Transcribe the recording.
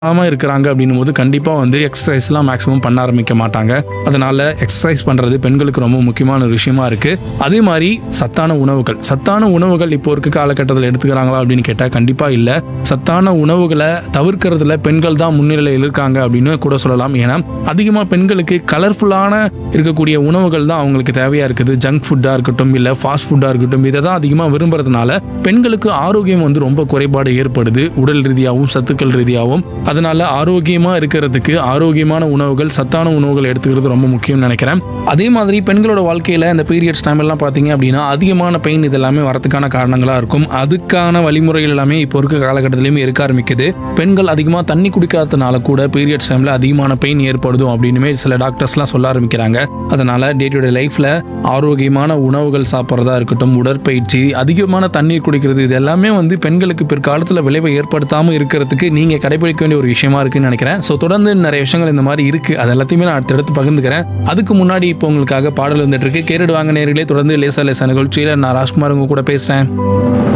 ஆமாம் இருக்கிறாங்க அப்படின்னும் போது கண்டிப்பாக வந்து எக்ஸசைஸ்லாம் மேக்ஸிமம் பண்ண ஆரம்பிக்க மாட்டாங்க அதனால எக்ஸசைஸ் பண்ணுறது பெண்களுக்கு ரொம்ப முக்கியமான ஒரு விஷயமா இருக்கு அதே மாதிரி சத்தான உணவுகள் சத்தான உணவுகள் இப்போ இருக்க காலகட்டத்தில் எடுத்துக்கிறாங்களா அப்படின்னு கேட்டால் கண்டிப்பாக இல்லை சத்தான உணவுகளை தவிர்க்கிறதுல பெண்கள் தான் முன்னிலையில் இருக்காங்க அப்படின்னு கூட சொல்லலாம் ஏன்னா அதிகமாக பெண்களுக்கு கலர்ஃபுல்லான இருக்கக்கூடிய உணவுகள் தான் அவங்களுக்கு தேவையாக இருக்குது ஜங்க் ஃபுட்டாக இருக்கட்டும் இல்லை ஃபாஸ்ட் ஃபுட்டாக இருக்கட்டும் இதை தான் அதிகமாக விரும்புறதுனால பெண்களுக்கு ஆரோக்கியம் வந்து ரொம்ப குறைபாடு ஏற்படுது உடல் ரீதியாகவும் சத்துக்கள் ரீதியாகவும் அதனால ஆரோக்கியமாக இருக்கிறதுக்கு ஆரோக்கியமான உணவுகள் சத்தான உணவுகள் எடுத்துக்கிறது ரொம்ப முக்கியம்னு நினைக்கிறேன் அதே மாதிரி பெண்களோட வாழ்க்கையில் இந்த பீரியட்ஸ் டைம் எல்லாம் பார்த்தீங்க அப்படின்னா அதிகமான பெயின் இதெல்லாமே வரதுக்கான காரணங்களாக இருக்கும் அதுக்கான வழிமுறைகள் எல்லாமே இப்போ இருக்க காலகட்டத்திலையுமே இருக்க ஆரம்பிக்குது பெண்கள் அதிகமாக தண்ணி குடிக்காததுனால கூட பீரியட்ஸ் டைமில் அதிகமான பெயின் ஏற்படுதும் அப்படின்னுமே சில டாக்டர்ஸ்லாம் சொல்ல ஆரம்பிக்கிறாங்க அதனால டே டு டே லைஃப்பில் ஆரோக்கியமான உணவுகள் சாப்பிட்றதா இருக்கட்டும் உடற்பயிற்சி அதிகமான தண்ணீர் குடிக்கிறது இது எல்லாமே வந்து பெண்களுக்கு பிற்காலத்தில் விளைவை ஏற்படுத்தாமல் இருக்கிறதுக்கு நீங்கள் கடைபிடிக்க வேண்டிய ஒரு விஷயமா இருக்குன்னு நினைக்கிறேன் ஸோ தொடர்ந்து நிறைய விஷயங்கள் இந்த மாதிரி இருக்கு அது எல்லாத்தையுமே நான் அடுத்தடுத்து பகிர்ந்துக்கிறேன் அதுக்கு முன்னாடி இப்போ உங்களுக்காக பாடல் வந்துட்டு இருக்கு கேட்டுடுவாங்க நேர்களே தொடர்ந்து லேசா லேசா நிகழ்ச்சியில் நான் ராஜ்குமார் உங்க கூட பேசுகிறேன்